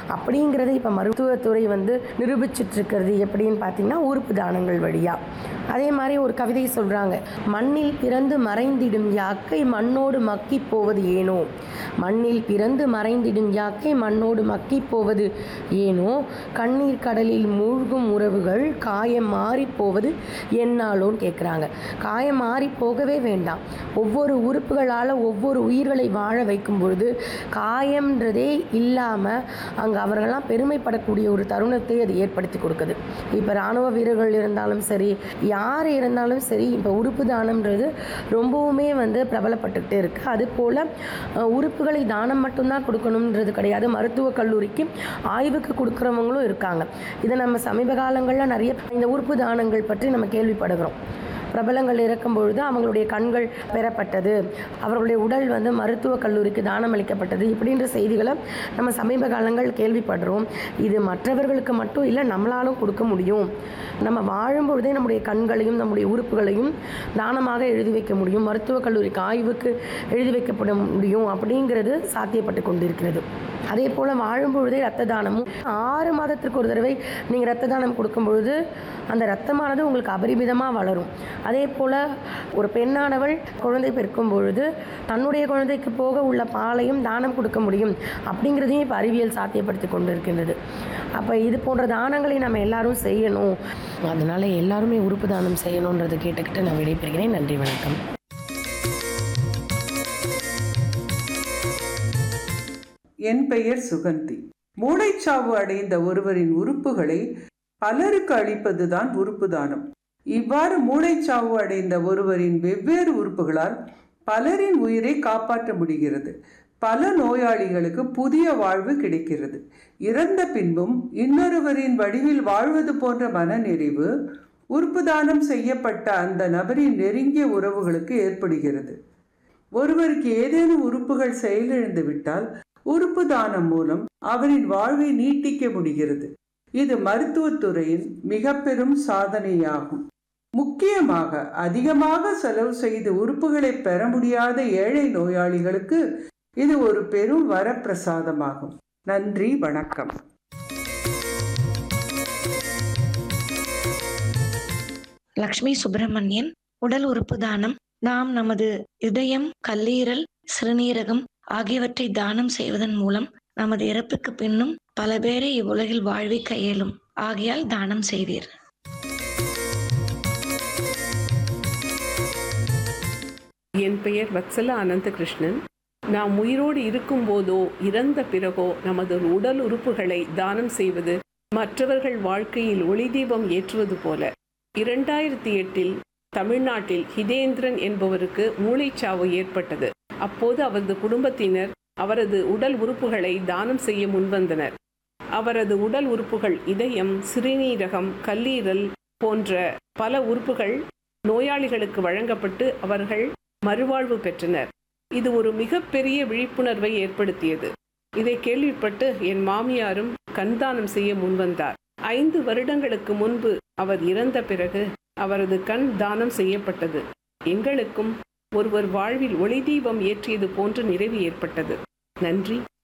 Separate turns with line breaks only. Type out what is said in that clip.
அப்படிங்கிறத இப்போ மருத்துவத்துறை வந்து நிரூபிச்சிட்டு இருக்கிறது எப்படின்னு பார்த்தீங்கன்னா உறுப்பு தானங்கள் வழியாக அதே மாதிரி ஒரு கவிதை சொல்கிறாங்க மண்ணில் பிறந்து மறைந்திடும் யாக்கை மண்ணோடு மக்கி போவது ஏனோ மண்ணில் பிறந்து மறைந்திடும் யாக்கை மண்ணோடு மக்கி போவது ஏனோ கண்ணீர் கடலில் மூழ்கும் உறவுகள் காயம் மாறி போவது என்னாலோன்னு கேட்குறாங்க காயம் மாறி போகவே வேண்டாம் ஒவ்வொரு உறுப்புகளால் ஒவ்வொரு உயிர்களை வாழ வைக்கும் பொழுது காயம்ன்றதே இல்லாமல் அங்கே அவர்கள்லாம் பெருமைப்படக்கூடிய ஒரு தருணத்தை அது ஏற்படுத்தி கொடுக்குது இப்போ இராணுவ வீரர்கள் இருந்தாலும் சரி யார் இருந்தாலும் சரி இப்போ உறுப்பு தானம்ன்றது ரொம்பவுமே வந்து பிரபலப்பட்டுக்கிட்டே இருக்குது அது போல் அஹ், உறுப்புகளை தானம் மட்டும்தான் கொடுக்கணுன்றது கிடையாது மருத்துவக் கல்லூரிக்கு ஆய்வுக்கு கொடுக்குறவங்களும் இருக்காங்க இதை நம்ம சமீப காலங்களில் நிறைய இந்த உறுப்பு தானங்கள் பற்றி நம்ம கேள்விப்படுகிறோம் பிரபலங்கள் இறக்கும் பொழுது அவங்களுடைய கண்கள் பெறப்பட்டது அவர்களுடைய உடல் வந்து மருத்துவக் கல்லூரிக்கு தானம் அளிக்கப்பட்டது இப்படின்ற செய்திகளை நம்ம சமீப காலங்கள் கேள்விப்படுறோம் இது மற்றவர்களுக்கு மட்டும் இல்லை நம்மளாலும் கொடுக்க முடியும் நம்ம வாழும் பொழுதே நம்முடைய கண்களையும் நம்முடைய உறுப்புகளையும் தானமாக எழுதி வைக்க முடியும் மருத்துவக் கல்லூரிக்கு ஆய்வுக்கு எழுதி வைக்கப்பட முடியும் அப்படிங்கிறது சாத்தியப்பட்டு கொண்டிருக்கிறது அதே போல் வாழும் பொழுதே ரத்த தானமும் ஆறு மாதத்திற்கு ஒரு தடவை நீங்கள் ரத்த தானம் கொடுக்கும் பொழுது அந்த ரத்தமானது உங்களுக்கு அபரிமிதமாக வளரும் அதே போல் ஒரு பெண்ணானவள் குழந்தை பெருக்கும் பொழுது தன்னுடைய குழந்தைக்கு போக உள்ள பாலையும் தானம் கொடுக்க முடியும் அப்படிங்கிறதையும் இப்போ அறிவியல் சாத்தியப்படுத்தி கொண்டிருக்கின்றது அப்போ இது போன்ற தானங்களை நம்ம எல்லாரும் செய்யணும் அதனால் எல்லாருமே உறுப்பு தானம் செய்யணுன்றதை கேட்டுக்கிட்டு நான் விடைபெறுகிறேன் நன்றி வணக்கம்
என் பெயர் சுகந்தி மூளைச்சாவு அடைந்த ஒருவரின் உறுப்புகளை பலருக்கு அளிப்பதுதான் உறுப்பு தானம் இவ்வாறு மூளைச்சாவு அடைந்த ஒருவரின் வெவ்வேறு உறுப்புகளால் பலரின் உயிரை காப்பாற்ற முடிகிறது பல நோயாளிகளுக்கு புதிய வாழ்வு கிடைக்கிறது இறந்த பின்பும் இன்னொருவரின் வடிவில் வாழ்வது போன்ற மனநிறைவு உறுப்பு தானம் செய்யப்பட்ட அந்த நபரின் நெருங்கிய உறவுகளுக்கு ஏற்படுகிறது ஒருவருக்கு ஏதேனும் உறுப்புகள் செயலிழந்து விட்டால் உறுப்பு தானம் மூலம் அவரின் வாழ்வை நீட்டிக்க முடிகிறது இது மருத்துவத்துறையின் மிக பெரும் சாதனையாகும் முக்கியமாக அதிகமாக செலவு செய்து உறுப்புகளை பெற முடியாத ஏழை நோயாளிகளுக்கு இது ஒரு பெரும் வரப்பிரசாதமாகும் நன்றி வணக்கம்
லக்ஷ்மி சுப்பிரமணியன் உடல் உறுப்பு தானம் நாம் நமது இதயம் கல்லீரல் சிறுநீரகம் ஆகியவற்றை தானம் செய்வதன் மூலம் நமது இறப்புக்கு பின்னும் பல பேரை இவ்வுலகில் வாழ்விக்க இயலும் ஆகையால் தானம் செய்தீர்
என் பெயர் வத்சலா அனந்தகிருஷ்ணன் நாம் உயிரோடு இருக்கும்போதோ இறந்த பிறகோ நமது உடல் உறுப்புகளை தானம் செய்வது மற்றவர்கள் வாழ்க்கையில் ஒளி தீபம் ஏற்றுவது போல இரண்டாயிரத்தி எட்டில் தமிழ்நாட்டில் ஹிதேந்திரன் என்பவருக்கு மூளைச்சாவு ஏற்பட்டது அப்போது அவரது குடும்பத்தினர் அவரது உடல் உறுப்புகளை தானம் செய்ய முன்வந்தனர் அவரது உடல் உறுப்புகள் இதயம் சிறுநீரகம் கல்லீரல் போன்ற பல உறுப்புகள் நோயாளிகளுக்கு வழங்கப்பட்டு அவர்கள் மறுவாழ்வு பெற்றனர் இது ஒரு மிகப்பெரிய விழிப்புணர்வை ஏற்படுத்தியது இதை கேள்விப்பட்டு என் மாமியாரும் கண்தானம் செய்ய முன்வந்தார் ஐந்து வருடங்களுக்கு முன்பு அவர் இறந்த பிறகு அவரது கண் தானம் செய்யப்பட்டது எங்களுக்கும் ஒருவர் வாழ்வில் ஒளி தீபம் ஏற்றியது போன்ற நிறைவு ஏற்பட்டது நன்றி